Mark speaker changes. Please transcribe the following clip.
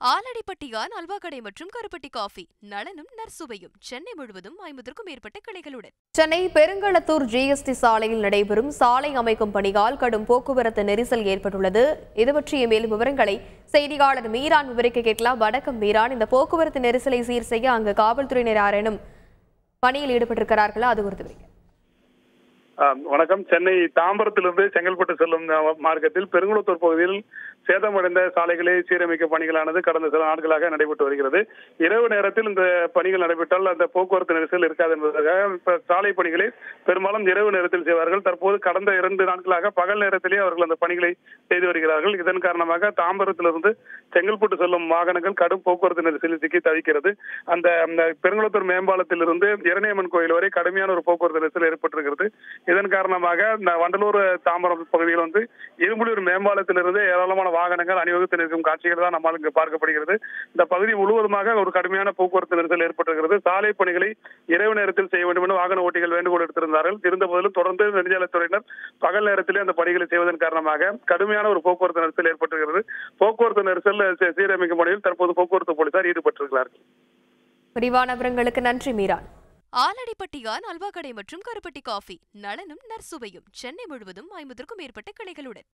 Speaker 1: ஆலடிப்பட்டியான் அல்வா கடை மற்றும் கருப்பட்டி காஃபி நலனும் நற்சுவையும் சென்னை முழுவதும் ஐம்பதற்கும் மேற்பட்ட கிளைகளுடன்
Speaker 2: சென்னை பெருங்களத்தூர் ஜிஎஸ்டி சாலையில் நடைபெறும் சாலை அமைக்கும் பணியால் கடும் போக்குவரத்து நெரிசல் ஏற்பட்டுள்ளது இது பற்றிய மேலும் விவரங்களை செய்தியாளர் மீரான் விவரிக்க கேட்கலாம் வணக்கம் மீரான் இந்த போக்குவரத்து நெரிசலை சீர் செய்ய அங்கு காவல்துறையினர் யாரேனும் பணியில் ஈடுபட்டிருக்கிறார்களா அது குறித்து விவரிங்க.
Speaker 3: ஆ, வணக்கம் சென்னை தாம்பரத்திலிருந்து செங்கல்பட்டு செல்லும் அ, மார்க்கத்தில் பெருங்குளத்தூர் பகுதியில் சேதமடைந்த சாலைகளை சீரமைக்கும் பணிகளானது கடந்த சில நாட்களாக நடைபெற்று வருகிறது இரவு நேரத்தில் இந்த பணிகள் நடைபெற்றால் அந்த போக்குவரத்து நெரிசல் இருக்காது என்பதற்காக இப்ப சாலை பணிகளை பெரும்பாலும் இரவு நேரத்தில் செய்வார்கள் தற்போது கடந்த இரண்டு நாட்களாக பகல் நேரத்திலே அவர்கள் அந்த பணிகளை செய்து வருகிறார்கள் இதன் காரணமாக தாம்பரத்திலிருந்து செங்கல்பட்டு செல்லும் வாகனங்கள் கடும் போக்குவரத்து நெரிசலில் சிக்கி தவிக்கிறது அந்த அந்த பெருங்குளத்தூர் மேம்பாலத்திலிருந்து இரணியம்மன் கோயில் வரை கடுமையான ஒரு போக்குவரத்து நெரிசல் ஏற்பட்டிருக்கிறது இதன் காரணமாக இந்த வண்டலூர் தாம்பரம் பகுதியில் வந்து இரும்புலியூர் மேம்பாலத்திலிருந்து ஏராளமான வாகனங்கள் அணிவகுத்து நிற்கும் காட்சிகள் தான் நம்மால் இங்கு பார்க்கப்படுகிறது இந்த பகுதி முழுவதுமாக ஒரு கடுமையான போக்குவரத்து நெரிசல் ஏற்பட்டிருக்கிறது சாலை பணிகளை இரவு நேரத்தில் செய்ய வேண்டும் என வாகன ஓட்டிகள் வேண்டுகோள் எடுத்திருந்தார்கள் இருந்த போதிலும் தொடர்ந்து நெடுஞ்சாலைத்துறையினர் பகல் நேரத்திலே அந்த பணிகளை செய்வதன் காரணமாக கடுமையான ஒரு போக்குவரத்து நெரிசல் ஏற்பட்டிருக்கிறது போக்குவரத்து நெரிசல் சீ- சீரமைக்கும் பணியில் தற்போது போக்குவரத்து போலீசார் ஈடுபட்டிருக்கிறார்கள்
Speaker 2: விரிவான விவரங்களுக்கு நன்றி மீரான்
Speaker 1: ஆலடிப்பட்டியான் அல்வா கடை மற்றும் கருப்பட்டி காஃபி நலனும் நற்சுவையும் சென்னை முழுவதும் ஐம்பதற்கும் மேற்பட்ட கிளைகளுடன்